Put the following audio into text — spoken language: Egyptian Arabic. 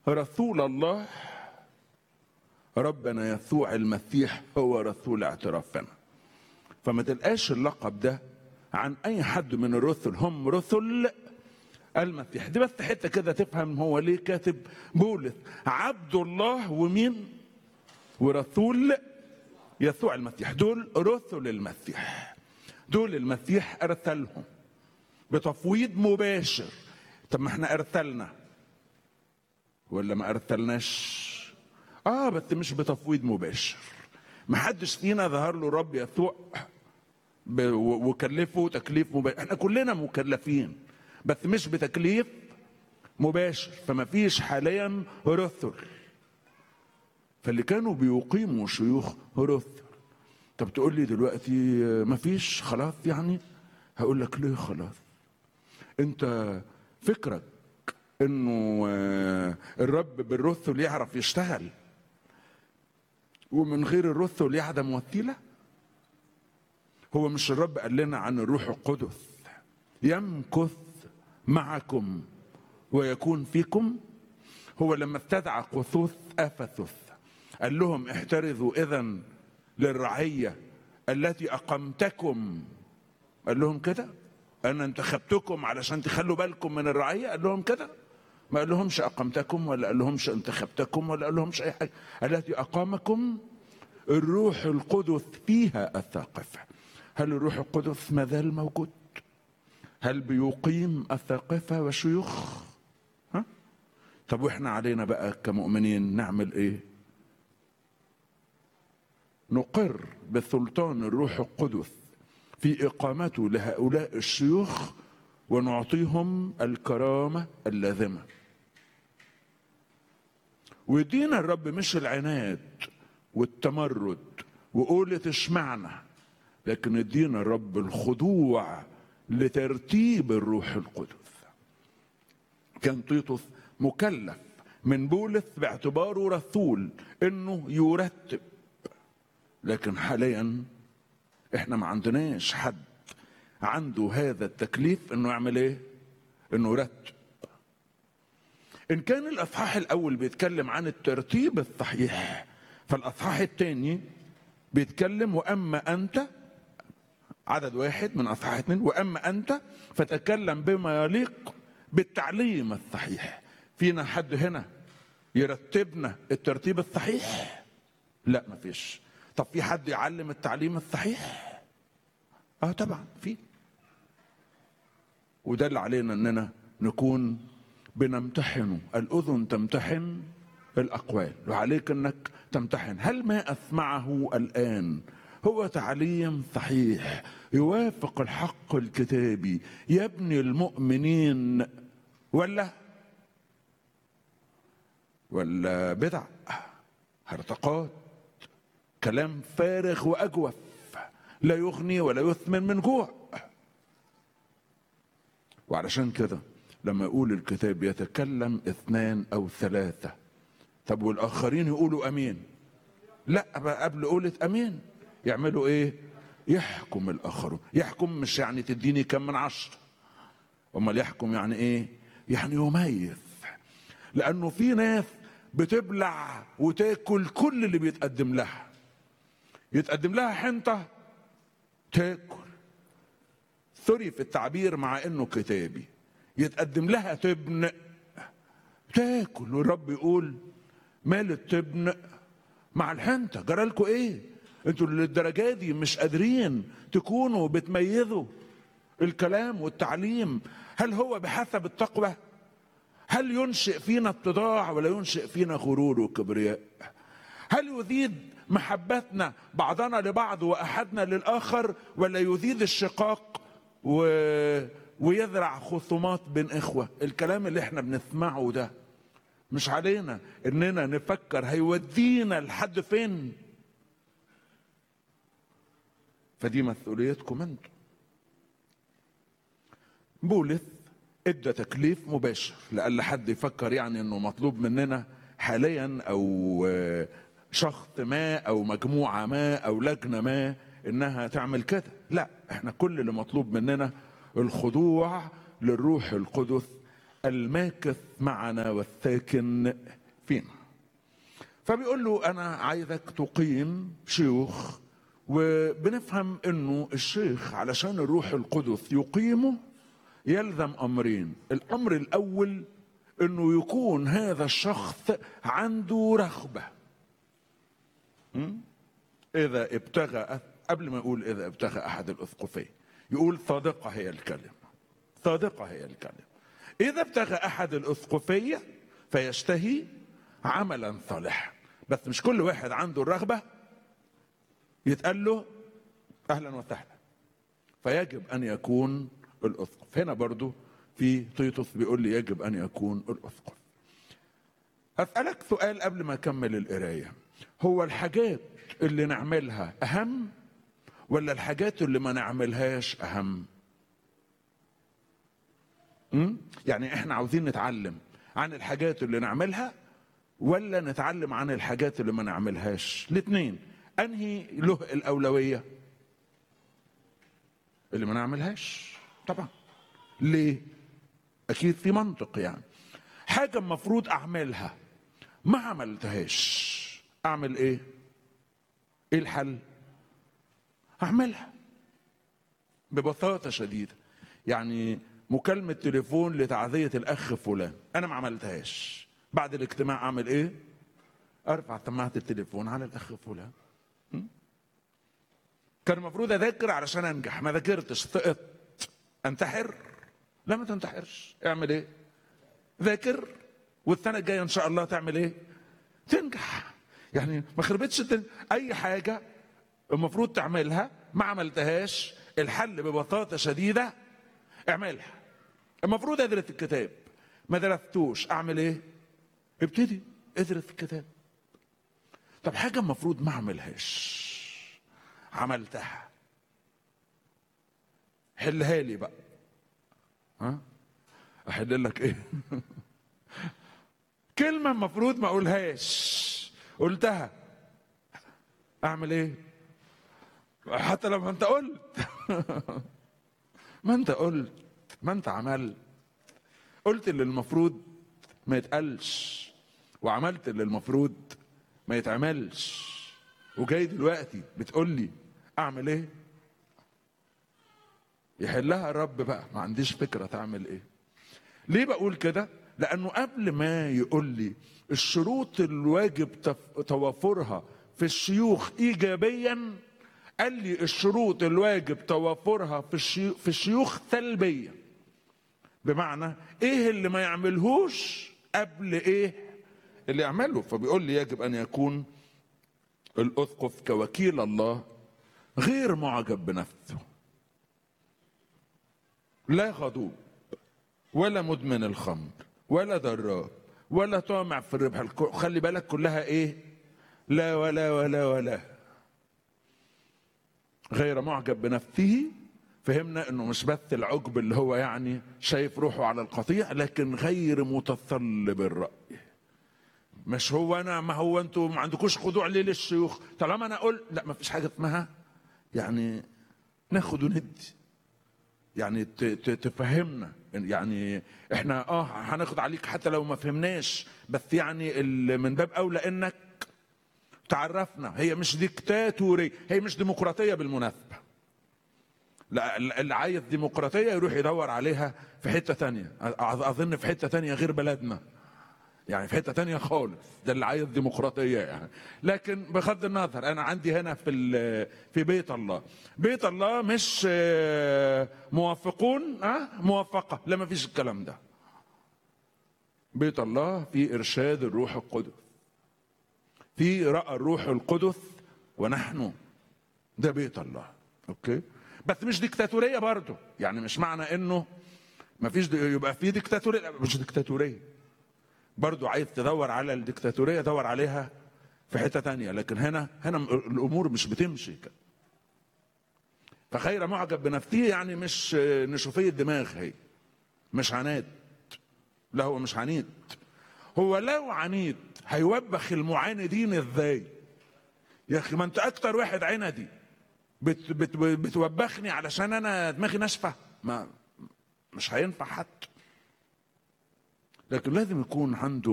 رسول الله ربنا يسوع المسيح هو رسول اعترافنا فما تلقاش اللقب ده عن اي حد من الرسل هم رسل المسيح دي بس حته كده تفهم هو ليه كاتب بولس عبد الله ومين ورسول يسوع المسيح دول رسل المسيح دول المسيح ارسلهم بتفويض مباشر طب ما احنا ارسلنا ولا ما ارسلناش اه بس مش بتفويض مباشر ما حدش فينا ظهر له رب يسوع ب- و- وكلفه تكليف مباشر احنا كلنا مكلفين بس مش بتكليف مباشر فما فيش حاليا رسل فاللي كانوا بيقيموا شيوخ رسل طب تقول لي دلوقتي ما فيش خلاص يعني هقول لك ليه خلاص انت فكرك انه آه، الرب بالرسل يعرف يشتغل ومن غير الرسل يعدم وسيله هو مش الرب قال لنا عن الروح القدس يمكث معكم ويكون فيكم هو لما استدعى قصوص افسس قال لهم احترزوا اذا للرعيه التي اقمتكم قال لهم كده انا انتخبتكم علشان تخلوا بالكم من الرعيه قال لهم كده ما قال لهمش اقمتكم ولا قال لهمش انتخبتكم ولا قال لهمش اي حاجه التي اقامكم الروح القدس فيها الثاقفه هل الروح القدس ما زال موجود هل بيقيم الثاقفه وشيوخ ها طب واحنا علينا بقى كمؤمنين نعمل ايه نقر بسلطان الروح القدس في اقامته لهؤلاء الشيوخ ونعطيهم الكرامه اللازمه ويدينا الرب مش العناد والتمرد وقولة اشمعنا لكن يدينا الرب الخضوع لترتيب الروح القدس كان تيتوس مكلف من بولس باعتباره رسول انه يرتب لكن حاليا احنا ما عندناش حد عنده هذا التكليف انه يعمل ايه انه يرتب ان كان الاصحاح الاول بيتكلم عن الترتيب الصحيح فالاصحاح الثاني بيتكلم واما انت عدد واحد من اصحاح اثنين واما انت فتكلم بما يليق بالتعليم الصحيح فينا حد هنا يرتبنا الترتيب الصحيح لا مفيش طب في حد يعلم التعليم الصحيح اه طبعا في وده اللي علينا اننا نكون بنمتحن الاذن تمتحن الاقوال وعليك انك تمتحن هل ما اسمعه الان هو تعليم صحيح يوافق الحق الكتابي يبني المؤمنين ولا ولا بدع هرطقات كلام فارغ واجوف لا يغني ولا يثمن من جوع وعلشان كده لما يقول الكتاب يتكلم اثنان او ثلاثه طب والاخرين يقولوا امين لا بقى قبل قولة امين يعملوا ايه يحكم الاخرون يحكم مش يعني تديني كم من عشرة امال يحكم يعني ايه يعني يميز لانه في ناس بتبلع وتاكل كل اللي بيتقدم لها يتقدم لها حنطه تاكل سوري في التعبير مع انه كتابي يتقدم لها تبن تاكل والرب يقول مال التبن مع الحنطه جرى لكم ايه انتوا للدرجه دي مش قادرين تكونوا بتميزوا الكلام والتعليم هل هو بحسب التقوى هل ينشئ فينا اتضاع ولا ينشئ فينا غرور وكبرياء هل يزيد محبتنا بعضنا لبعض واحدنا للاخر ولا يزيد الشقاق و... ويزرع خصومات بين اخوه الكلام اللي احنا بنسمعه ده مش علينا اننا نفكر هيودينا لحد فين فدي مسؤوليتكم انتم بولس ادى تكليف مباشر لألا حد يفكر يعني انه مطلوب مننا حاليا او آه، شخص ما او مجموعه ما او لجنه ما انها تعمل كده لا احنا كل اللي مطلوب مننا الخضوع للروح القدس الماكث معنا والساكن فينا فبيقول له انا عايزك تقيم شيوخ وبنفهم انه الشيخ علشان الروح القدس يقيمه يلزم امرين الامر الاول انه يكون هذا الشخص عنده رغبه م? اذا ابتغى قبل ما يقول اذا ابتغى احد الاسقفين يقول صادقه هي الكلمه صادقه هي الكلمه اذا ابتغى احد الاسقفيه فيشتهي عملا صالحا بس مش كل واحد عنده الرغبه يتقال له اهلا وسهلا فيجب ان يكون الاسقف هنا برضو في تيتوس بيقول لي يجب ان يكون الاسقف اسالك سؤال قبل ما اكمل القرايه هو الحاجات اللي نعملها اهم ولا الحاجات اللي ما نعملهاش اهم م? يعني احنا عاوزين نتعلم عن الحاجات اللي نعملها ولا نتعلم عن الحاجات اللي ما نعملهاش الاثنين انهي له الاولويه اللي ما نعملهاش طبعا ليه اكيد في منطق يعني حاجه المفروض اعملها ما عملتهاش اعمل ايه ايه الحل اعملها ببساطه شديده يعني مكالمه تليفون لتعزيه الاخ فلان انا ما عملتهاش بعد الاجتماع اعمل ايه ارفع سماعه التليفون على الاخ فلان م? كان المفروض اذاكر علشان انجح ما ذاكرتش سقطت انتحر لا ما تنتحرش اعمل ايه ذاكر والسنه الجايه ان شاء الله تعمل ايه تنجح يعني ما خربتش الدنيا. اي حاجه المفروض تعملها ما عملتهاش الحل ببساطه شديده اعملها المفروض ادرس الكتاب ما درستوش اعمل ايه ابتدي ادرس الكتاب طب حاجه المفروض ما اعملهاش عملتها حلها لي بقى ها احل لك ايه كلمه المفروض ما اقولهاش قلتها اعمل ايه حتى لما انت قلت ما انت قلت ما انت عملت قلت اللي المفروض ما يتقالش وعملت اللي المفروض ما يتعملش وجاي دلوقتي بتقول لي اعمل ايه يحلها الرب بقى ما عنديش فكره تعمل ايه ليه بقول كده لانه قبل ما يقول لي الشروط الواجب توافرها في الشيوخ ايجابيا قال لي الشروط الواجب توافرها في الشيوخ, في الشيوخ سلبيا بمعنى ايه اللي ما يعملهوش قبل ايه اللي يعمله فبيقول لي يجب ان يكون الاسقف كوكيل الله غير معجب بنفسه لا غضوب ولا مدمن الخمر ولا ضراب ولا طامع في الربح خلي بالك كلها ايه لا ولا ولا ولا غير معجب بنفسه فهمنا انه مش بس العجب اللي هو يعني شايف روحه على القطيع لكن غير متصلب الراي مش هو انا ما هو انتوا ما عندكوش خضوع ليه للشيوخ طالما انا قلت لا ما فيش حاجه اسمها يعني ناخد وندي يعني تفهمنا يعني احنا اه هناخد عليك حتى لو ما فهمناش بس يعني من باب اولى انك تعرفنا هي مش ديكتاتورية هي مش ديمقراطية بالمناسبة لا اللي عايز ديمقراطية يروح يدور عليها في حتة تانية أظن في حتة تانية غير بلدنا يعني في حتة تانية خالص ده اللي عايز ديمقراطية يعني لكن بغض النظر أنا عندي هنا في في بيت الله بيت الله مش موافقون أه؟ موافقة لا ما فيش الكلام ده بيت الله في إرشاد الروح القدس في رأى الروح القدس ونحن ده بيت الله اوكي بس مش ديكتاتوريه برضه يعني مش معنى انه ما فيش يبقى في ديكتاتوريه مش ديكتاتوريه برضه عايز تدور على الديكتاتوريه دور عليها في حته تانية لكن هنا هنا الامور مش بتمشي كده فخير معجب بنفسه يعني مش نشوفيه الدماغ هي مش عناد لا هو مش عنيد هو لو عنيد هيوبخ المعاندين ازاي يا اخي ما انت اكتر واحد عندي بت بت بتوبخني علشان انا دماغي ناشفه ما مش هينفع حتى لكن لازم يكون عنده